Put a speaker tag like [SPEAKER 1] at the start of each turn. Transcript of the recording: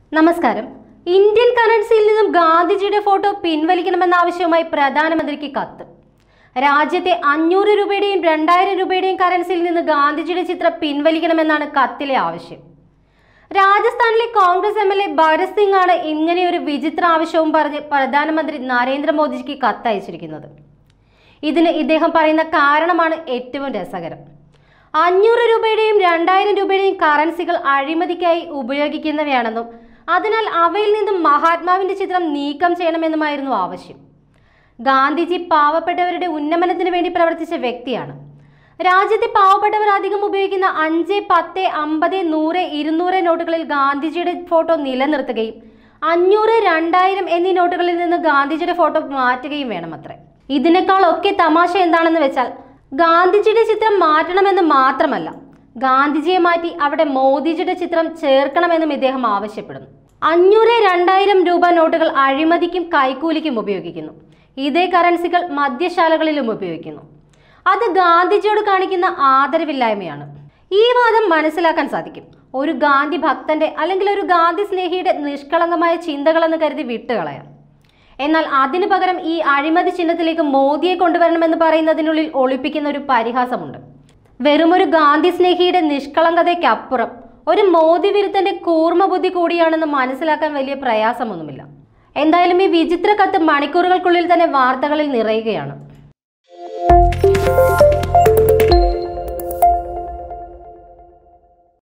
[SPEAKER 1] നമസ്കാരം ഇന്ത്യൻ കറൻസിയിൽ നിന്നും ഗാന്ധിജിയുടെ ഫോട്ടോ പിൻവലിക്കണമെന്ന ആവശ്യവുമായി പ്രധാനമന്ത്രിക്ക് കത്ത് രാജ്യത്തെ അഞ്ഞൂറ് രൂപയുടെയും രണ്ടായിരം രൂപയുടെയും കറൻസിയിൽ നിന്ന് ഗാന്ധിജിയുടെ ചിത്രം പിൻവലിക്കണമെന്നാണ് കത്തിലെ ആവശ്യം രാജസ്ഥാനിലെ Congress M L A Bharat Singh ആണ് ഇങ്ങനെയൊരു വിചിത്ര ആവശ്യവും പറഞ്ഞ് പ്രധാനമന്ത്രി നരേന്ദ്രമോദിജിക്ക് കത്തയച്ചിരിക്കുന്നത് ഇതിന് ഇദ്ദേഹം പറയുന്ന കാരണമാണ് ഏറ്റവും രസകരം അഞ്ഞൂറ് രൂപയുടെയും രണ്ടായിരം രൂപയുടെയും കറൻസികൾ അഴിമതിക്കായി ഉപയോഗിക്കുന്നവയാണെന്നും അതിനാൽ അവയിൽ നിന്നും മഹാത്മാവിന്റെ ചിത്രം നീക്കം ചെയ്യണമെന്നുമായിരുന്നു ആവശ്യം ഗാന്ധിജി പാവപ്പെട്ടവരുടെ ഉന്നമനത്തിന് വേണ്ടി പ്രവർത്തിച്ച വ്യക്തിയാണ് രാജ്യത്തെ പാവപ്പെട്ടവർ അധികം ഉപയോഗിക്കുന്ന അഞ്ച് പത്ത് അമ്പത് നൂറ് ഇരുന്നൂറ് നോട്ടുകളിൽ ഗാന്ധിജിയുടെ ഫോട്ടോ നിലനിർത്തുകയും അഞ്ഞൂറ് രണ്ടായിരം എന്നീ നോട്ടുകളിൽ നിന്ന് ഗാന്ധിജിയുടെ ഫോട്ടോ മാറ്റുകയും വേണമത്രേ ഇതിനേക്കാളൊക്കെ തമാശ എന്താണെന്ന് വെച്ചാൽ ഗാന്ധിജിയുടെ ചിത്രം മാറ്റണമെന്ന് മാത്രമല്ല ഗാന്ധിജിയെ മാറ്റി അവിടെ മോദിജിയുടെ ചിത്രം ചേർക്കണമെന്നും ഇദ്ദേഹം ആവശ്യപ്പെടുന്നു അഞ്ഞൂറ് രണ്ടായിരം രൂപ നോട്ടുകൾ അഴിമതിക്കും കൈക്കൂലിക്കും ഉപയോഗിക്കുന്നു ഇതേ കറൻസികൾ മദ്യശാലകളിലും ഉപയോഗിക്കുന്നു അത് ഗാന്ധിജിയോട് കാണിക്കുന്ന ആദരവില്ലായ്മയാണ് ഈ വാദം മനസ്സിലാക്കാൻ സാധിക്കും ഒരു ഗാന്ധി ഭക്തന്റെ അല്ലെങ്കിൽ ഒരു ഗാന്ധി സ്നേഹിയുടെ നിഷ്കളങ്കമായ ചിന്തകളെന്ന് കരുതി വിട്ടുകളയാം എന്നാൽ അതിനു പകരം ഈ അഴിമതി ചിഹ്നത്തിലേക്ക് മോദിയെ കൊണ്ടുവരണമെന്ന് പറയുന്നതിനുള്ളിൽ ഒളിപ്പിക്കുന്ന ഒരു പരിഹാസമുണ്ട് വെറുമൊരു ഗാന്ധി സ്നേഹിയുടെ നിഷ്കളങ്കതയ്ക്കപ്പുറം ഒരു മോദി വിരുദ്ധന്റെ കൂർമ്മ ബുദ്ധി കൂടിയാണെന്ന് മനസ്സിലാക്കാൻ വലിയ പ്രയാസമൊന്നുമില്ല എന്തായാലും ഈ വിചിത്ര കത്ത് മണിക്കൂറുകൾക്കുള്ളിൽ തന്നെ വാർത്തകളിൽ നിറയുകയാണ്